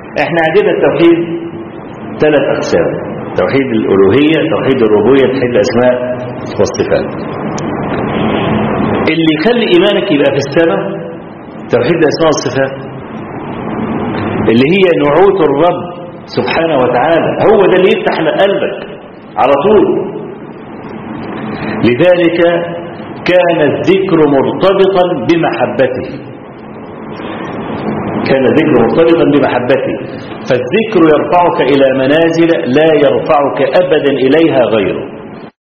احنا عندنا التوحيد ثلاث أقسام توحيد الألوهية توحيد الربوبية توحيد الأسماء والصفات اللي يخلي إيمانك يبقى في السماء توحيد الأسماء والصفات اللي هي نعوت الرب سبحانه وتعالى هو ده اللي يفتح قلبك على طول لذلك كان الذكر مرتبطا بمحبته كان الذكر مرتبطا بمحبته فالذكر يرفعك إلى منازل لا يرفعك أبدا إليها غيره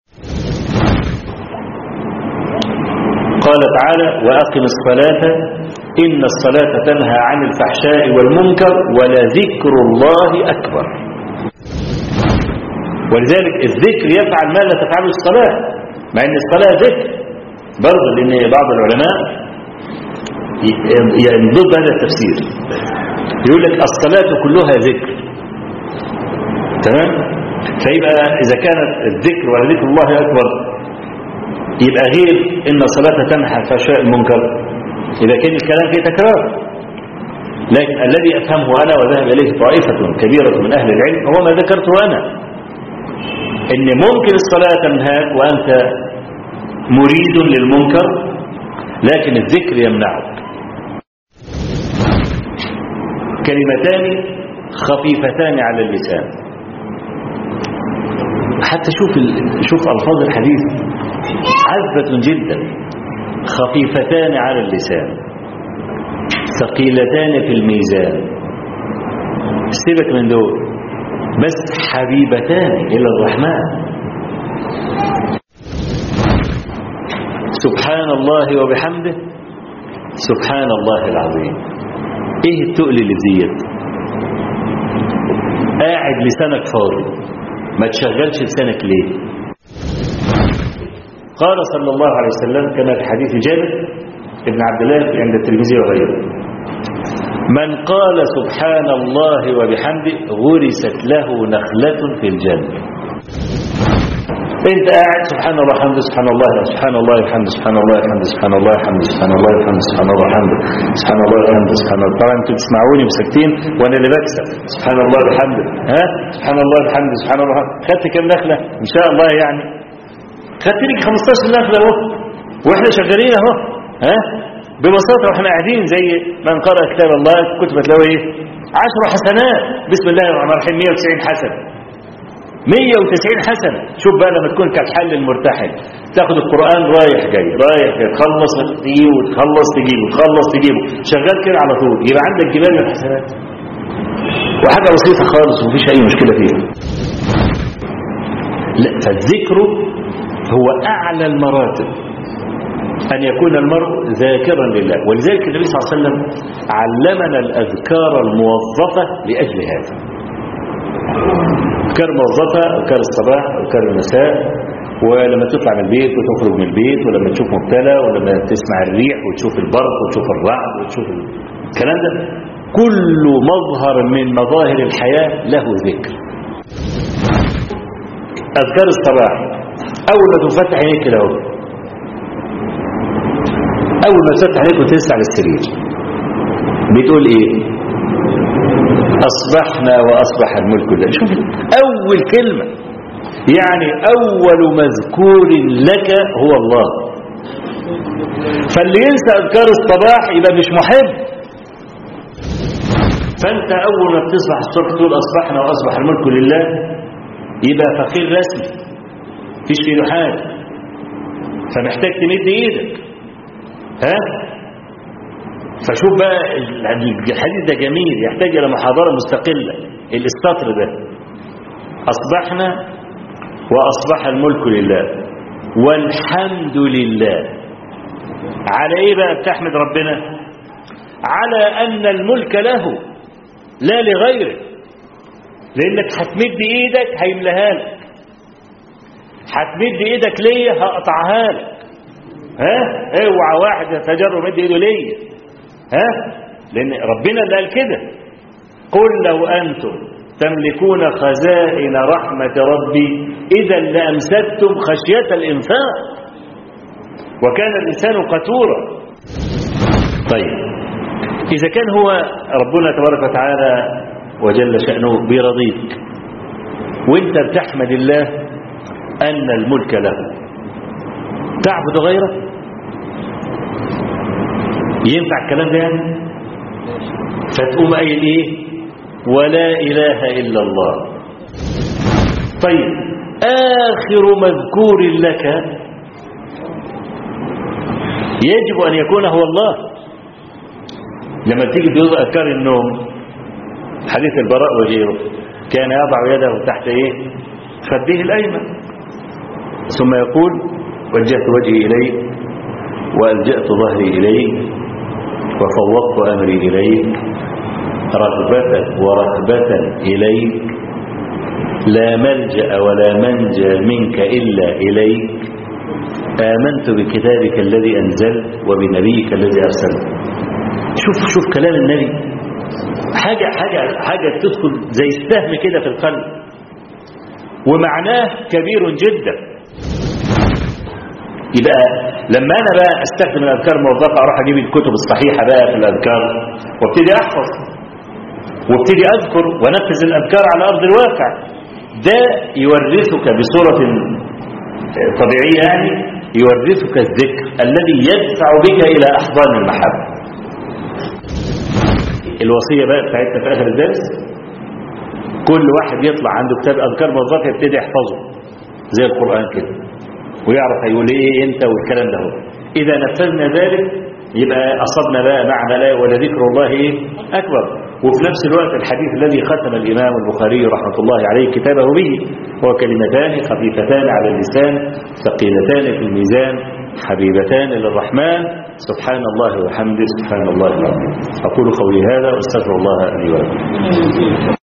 قال تعالى وأقم الصلاة إن الصلاة تنهى عن الفحشاء والمنكر ولذكر الله أكبر ولذلك الذكر يفعل ما لا تفعله الصلاة مع أن الصلاة ذكر برضه لأن بعض العلماء يعني ضد هذا التفسير يقول لك الصلاة كلها ذكر تمام فيبقى إذا كانت الذكر ولذكر الله أكبر يبقى غير إن الصلاة تنهى الفحشاء المنكر إذا كان الكلام فيه تكرار لكن الذي أفهمه أنا وذهب إليه طائفة كبيرة من أهل العلم هو ما ذكرته أنا إن ممكن الصلاة تنهاك وأنت مريد للمنكر لكن الذكر يمنعك كلمتان خفيفتان على اللسان حتى شوف شوف ألفاظ الحديث عذبة جدا خفيفتان على اللسان ثقيلتان في الميزان سيبك من دول بس حبيبتان إلى الرحمن سبحان الله وبحمده سبحان الله العظيم ايه التقل اللي زيت قاعد لسانك فاضي ما تشغلش لسانك ليه قال صلى الله عليه وسلم كما في حديث جابر ابن عبد الله عند الترمذي وغيره من قال سبحان الله وبحمده غرست له نخلة في الجنة انت قاعد سبحان الله الحمد سبحان الله سبحان الله الحمد سبحان الله الحمد سبحان الله الحمد سبحان الله الحمد سبحان الله الحمد سبحان الله الحمد سبحان الله طبعا انتوا بتسمعوني وساكتين وانا اللي بكسب سبحان الله الحمد ها سبحان الله الحمد سبحان الله الحمد خدت كام نخله ان شاء الله يعني خدت لك 15 نخله اهو واحنا شغالين اهو ها ببساطه واحنا قاعدين زي من قرأ كتاب الله كتب له ايه 10 حسنات بسم الله الرحمن الرحيم 190 حسنه 190 حسنة شوف بقى لما تكون كالحل المرتحل تاخد القرآن رايح جاي رايح جاي تخلص تجيبه وتخلص تجيبه تخلص تجيبه شغال كده على طول يبقى عندك جبال من الحسنات وحاجة بسيطة خالص ومفيش أي مشكلة فيها لا فالذكر هو أعلى المراتب أن يكون المرء ذاكرا لله ولذلك النبي صلى الله عليه وسلم علمنا الأذكار الموظفة لأجل هذا أذكار موظفة أذكار الصباح أذكار المساء ولما تطلع من البيت وتخرج من البيت ولما تشوف مبتلى ولما تسمع الريح وتشوف البرق وتشوف الرعد وتشوف الكلام ده كل مظهر من مظاهر الحياة له ذكر أذكار الصباح أول ما تفتح عينيك له أول ما تفتح عينيك وتسعى للسرير بتقول إيه أصبحنا وأصبح الملك لله شوف أول كلمة يعني أول مذكور لك هو الله فاللي ينسى أذكار الصباح يبقى مش محب فأنت أول ما بتصبح الصبح تقول أصبحنا وأصبح الملك لله يبقى فقير رسمي فيش في له حاجة فمحتاج تمد إيدك ها فشوف بقى الحديث ده جميل يحتاج إلى محاضرة مستقلة السطر ده أصبحنا وأصبح الملك لله والحمد لله على إيه بقى بتحمد ربنا على أن الملك له لا لغيره لأنك هتمد إيدك هيملها لك هتمد إيدك ليا هقطعها لك ها اوعى واحد يتجر ومد ايده ليا ها لان ربنا اللي قال كده قل لو انتم تملكون خزائن رحمة ربي إذا لأمسكتم خشية الإنفاق وكان الإنسان قتورا طيب إذا كان هو ربنا تبارك وتعالى وجل شأنه بيرضيك وانت بتحمد الله أن الملك له تعبد غيره ينفع الكلام ده يعني فتقوم قايل ايه ولا إله إلا الله طيب آخر مذكور لك يجب أن يكون هو الله لما تيجي تقول أذكار النوم حديث البراء وغيره كان يضع يده تحت إيه خده الأيمن ثم يقول وجهت وجهي إليك وألجأت ظهري إليك وفوضت أمري إليك رغبة ورهبة إليك لا ملجأ ولا منجى منك إلا إليك آمنت بكتابك الذي أنزل وبنبيك الذي أرسلت شوف شوف كلام النبي حاجة حاجة حاجة تدخل زي السهم كده في القلب ومعناه كبير جدا يبقى لما أنا بقى أستخدم الأذكار موظفة أروح أجيب الكتب الصحيحة بقى في الأذكار وابتدي أحفظ وابتدي أذكر ونفذ الأذكار على أرض الواقع ده يورثك بصورة طبيعية يعني يورثك الذكر الذي يدفع بك إلى أحضان المحبة الوصية بقى بتاعتنا في آخر الدرس كل واحد يطلع عنده كتاب أذكار موظفة يبتدي يحفظه زي القرآن كده ويعرف هيقول ايه انت والكلام ده هو اذا نفذنا ذلك يبقى اصبنا بقى معنى لا ولذكر الله ايه اكبر وفي نفس الوقت الحديث الذي ختم الامام البخاري رحمه الله عليه كتابه به هو كلمتان خفيفتان على اللسان ثقيلتان في الميزان حبيبتان للرحمن سبحان الله وحمده سبحان الله العظيم اقول قولي هذا واستغفر الله لي ولكم